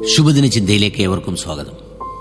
ശുഭദിന ചിന്തയിലേക്ക് ഏവർക്കും സ്വാഗതം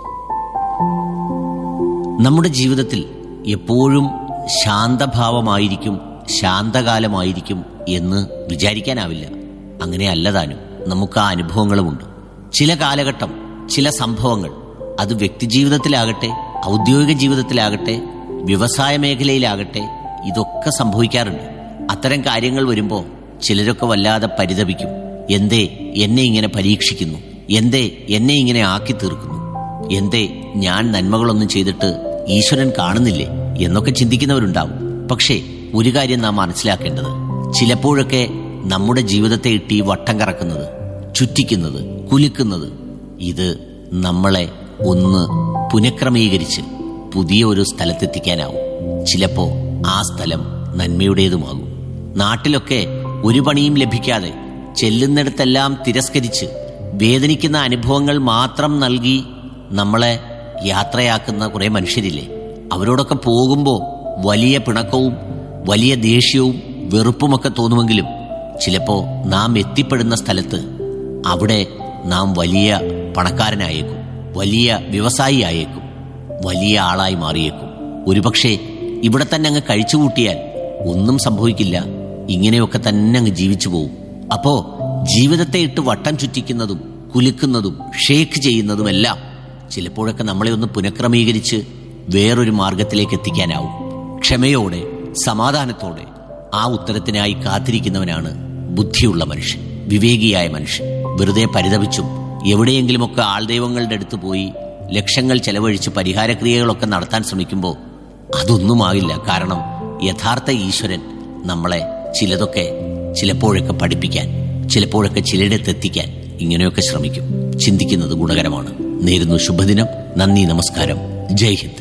നമ്മുടെ ജീവിതത്തിൽ എപ്പോഴും ശാന്തഭാവമായിരിക്കും ശാന്തകാലമായിരിക്കും എന്ന് വിചാരിക്കാനാവില്ല അങ്ങനെ അല്ലതാനും നമുക്ക് ആ അനുഭവങ്ങളുമുണ്ട് ചില കാലഘട്ടം ചില സംഭവങ്ങൾ അത് വ്യക്തിജീവിതത്തിലാകട്ടെ ഔദ്യോഗിക ജീവിതത്തിലാകട്ടെ വ്യവസായ മേഖലയിലാകട്ടെ ഇതൊക്കെ സംഭവിക്കാറുണ്ട് അത്തരം കാര്യങ്ങൾ വരുമ്പോൾ ചിലരൊക്കെ വല്ലാതെ പരിതപിക്കും എന്തേ എന്നെ ഇങ്ങനെ പരീക്ഷിക്കുന്നു എന്തേ എന്നെ ഇങ്ങനെ ആക്കി തീർക്കുന്നു എന്തേ ഞാൻ നന്മകളൊന്നും ചെയ്തിട്ട് ഈശ്വരൻ കാണുന്നില്ലേ എന്നൊക്കെ ചിന്തിക്കുന്നവരുണ്ടാവും പക്ഷേ ഒരു കാര്യം നാം മനസ്സിലാക്കേണ്ടത് ചിലപ്പോഴൊക്കെ നമ്മുടെ ജീവിതത്തെ ഇട്ടി വട്ടം കറക്കുന്നത് ചുറ്റിക്കുന്നത് കുലുക്കുന്നത് ഇത് നമ്മളെ ഒന്ന് പുനഃക്രമീകരിച്ച് പുതിയ ഒരു സ്ഥലത്തെത്തിക്കാനാവും ചിലപ്പോ ആ സ്ഥലം നന്മയുടേതുമാകും നാട്ടിലൊക്കെ ഒരു പണിയും ലഭിക്കാതെ ചെല്ലുന്നിടത്തെല്ലാം തിരസ്കരിച്ച് വേദനിക്കുന്ന അനുഭവങ്ങൾ മാത്രം നൽകി നമ്മളെ യാത്രയാക്കുന്ന കുറെ മനുഷ്യരില്ലേ അവരോടൊക്കെ പോകുമ്പോൾ വലിയ പിണക്കവും വലിയ ദേഷ്യവും വെറുപ്പുമൊക്കെ തോന്നുമെങ്കിലും ചിലപ്പോ നാം എത്തിപ്പെടുന്ന സ്ഥലത്ത് അവിടെ നാം വലിയ പണക്കാരനായേക്കും വലിയ വ്യവസായി ആയേക്കും വലിയ ആളായി മാറിയേക്കും ഒരുപക്ഷെ ഇവിടെ തന്നെ അങ്ങ് കഴിച്ചുകൂട്ടിയാൽ ഒന്നും സംഭവിക്കില്ല ഇങ്ങനെയൊക്കെ തന്നെ അങ്ങ് ജീവിച്ചു പോകും അപ്പോ ജീവിതത്തെ ഇട്ട് വട്ടം ചുറ്റിക്കുന്നതും കുലുക്കുന്നതും ഷേക്ക് ചെയ്യുന്നതുമെല്ലാം ചിലപ്പോഴൊക്കെ നമ്മളെ ഒന്ന് പുനഃക്രമീകരിച്ച് വേറൊരു മാർഗത്തിലേക്ക് എത്തിക്കാനാവും ക്ഷമയോടെ സമാധാനത്തോടെ ആ ഉത്തരത്തിനായി കാത്തിരിക്കുന്നവനാണ് ബുദ്ധിയുള്ള മനുഷ്യൻ വിവേകിയായ മനുഷ്യൻ വെറുതെ പരിതപിച്ചും എവിടെയെങ്കിലുമൊക്കെ ആൾദൈവങ്ങളുടെ അടുത്ത് പോയി ലക്ഷങ്ങൾ ചെലവഴിച്ച് പരിഹാരക്രിയകളൊക്കെ നടത്താൻ ശ്രമിക്കുമ്പോൾ അതൊന്നുമാകില്ല കാരണം യഥാർത്ഥ ഈശ്വരൻ നമ്മളെ ചിലതൊക്കെ ചിലപ്പോഴൊക്കെ പഠിപ്പിക്കാൻ ചിലപ്പോഴൊക്കെ ചിലയിടത്തെത്തിക്കാൻ ഇങ്ങനെയൊക്കെ ശ്രമിക്കും ചിന്തിക്കുന്നത് ഗുണകരമാണ് നേരുന്നു ശുഭദിനം നന്ദി നമസ്കാരം ജയ് ഹിന്ദ്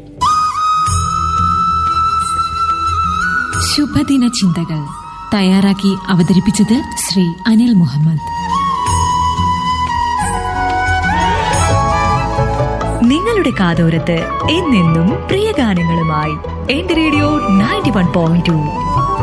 ശുഭദിന ചിന്തകൾ തയ്യാറാക്കി അവതരിപ്പിച്ചത് ശ്രീ അനിൽ മുഹമ്മദ് നിങ്ങളുടെ കാതോരത്ത് എന്നെന്നും പ്രിയ ഗാനങ്ങളുമായി എന്റെ radio ninety one point to